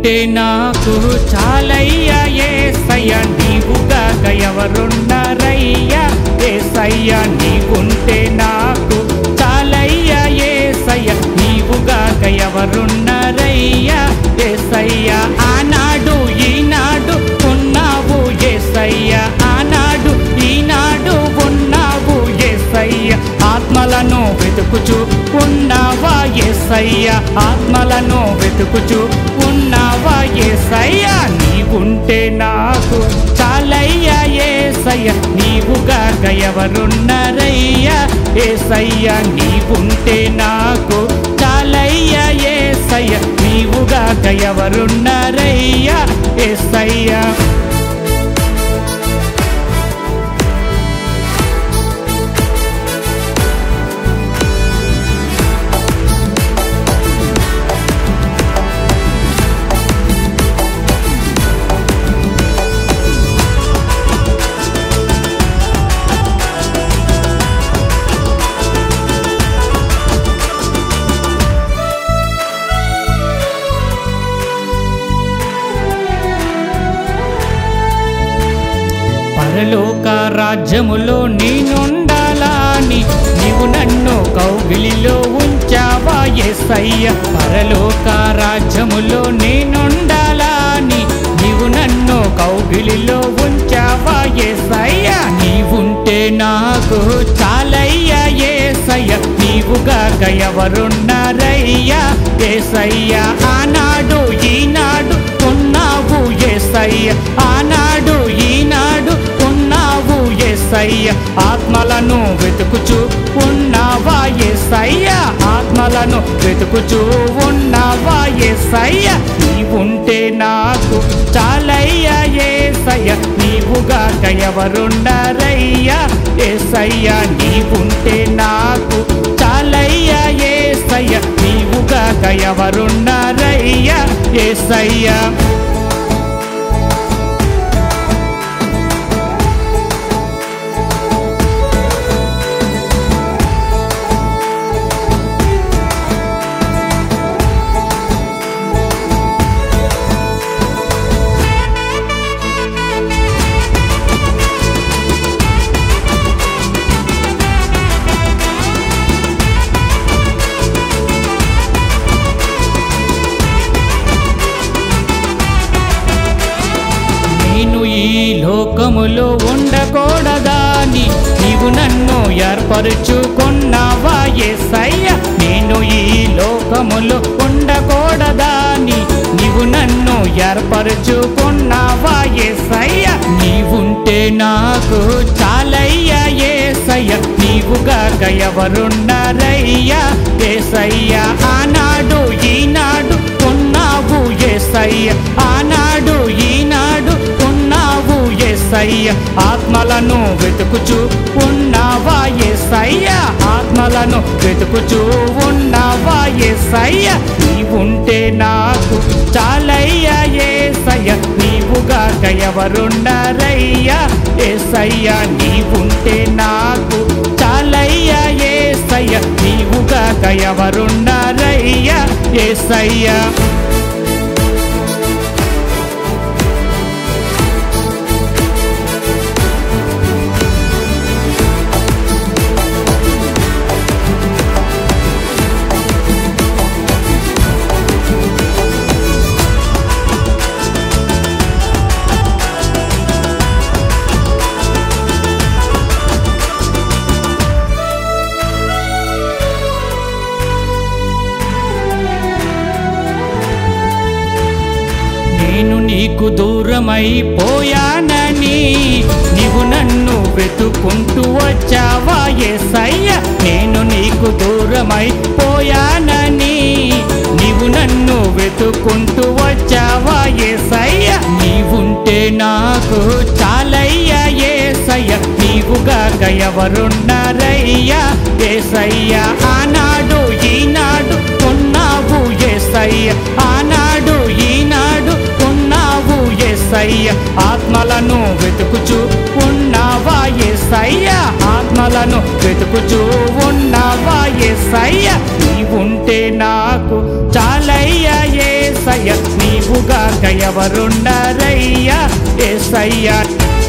నీవుంటే నాకు చాలయ్యా ఏసయ్య నీవుగాక ఎవరున్నారయ్యా ఏసయ్య నీవుంటే నాకు చాలయ్యా ఏసయ్య నీవుగాక ఎవరున్నారయ్యా ఏసయ్య ఆనాడు ఈనాడు ఉన్నావు ఏసయ్య ఆనాడు ఈనాడు ఉన్నావు ఏసయ్య ఆత్మలను వెతుకుచు ఉన్నావా ఏసయ్య ఆత్మలను వెతుకుచు ఉన్నావా ఏసయ్య నీవుంటే నాకు చాలయ్యా ఏసయ్య నీవుగాక ఎవరున్నారయ్యా ఏసయ్య నీవుంటే నాకు చాలయ్యా ఏసయ్య నీవుగాక ఎవరున్నారయ్యా ఏసయ్య పరలోక రాజ్యములో నేనుండాలని నీవు నన్ను కౌగిలిలో ఉంచావా ఎస్సయ్య పరలోక రాజ్యములో నేనుండాలని నీవు నన్ను కౌగిలిలో ఉంచావా ఎస్సయ్య నీవుంటే నాకు చాలయ్యా ఏసయ్య నీవుగాక ఎవరున్నారయ్యా ఏసయ్య ఆనాడు ఈనాడు ఉన్నావు ఏసయ్య ఆనాడు ఈనాడు ఉన్నావు ఏసయ్య ఆత్మలను వెతుకుచు ఉన్నావా ఏసయ్య ఆత్మలను వెతుకుచూ ఉన్నావా ఏసయ్య నీవుంటే నాకు చాలయ్యా ఏసయ్య నీవుగాక ఎవరున్నారయ్యా ఏసయ్య నీవుంటే నాకు చాలయ్యా ఏసయ్య నీవుగాక ఎవరున్నారయ్యా ఏసయ్య నేను ఈ లోకములో ఉండకూడదాని నీవు నన్ను ఏర్పరుచుకున్నావా ఏసయ్య నేను ఈ లోకములో ఉండకూడదాని నీవు నన్ను ఏర్పరుచుకున్నావా ఏసయ్య నీవుంటే నాకు చాలయ్యా ఏసయ్య నీవుగాక ఎవరున్నారయ్యా ఏసయ్య ఆనాడు ఈనాడు ఉన్నావు ఏసయ్య ఆనాడు ఈనాడు ఉన్నావు ఏసయ్య ఆత్మలను వెతుకుచు ఉన్నావా ఏసయ్య ఆత్మలను వెతుకుచూ ఉన్నావా ఏసయ్య నీవుంటే నాకు చాలయ్యా ఏసయ్య నీవుగాక ఎవరున్నారయ్యా ఏసయ్య నీవుంటే నాకు చాలయ్యా ఏసయ్య నీవుగాక ఎవరున్నారయ్యా ఏసయ్య నేను నీకు దూరమైపోయానని నీవు నన్ను వెతుకుంటూ వచ్చావా ఏసయ్య నేను నీకు దూరమైపోయానని నీవు నన్ను వెతుకుంటూ వచ్చావా ఏసయ్య నీవుంటే నాకు చాలయ్యా ఏసయ్య నీవుగాక ఎవరున్నారయ్యా ఏసయ్య ఆనాడు ఈనాడు ఉన్నావు ఏసయ్య ఆనాడు ఈనాడు ఉన్నావు ఏసయ్య ఆత్మలను వెతుకుచూ ఉన్నావా ఏసయ్య ఆత్మలను వెతుకుచూ ఉన్నావా ఏసయ్య నీవుంటే నాకు చాలయ్యా ఏసయ్య నీవు నీవుగాక ఎవరుండారయ్యా ఏసయ్యా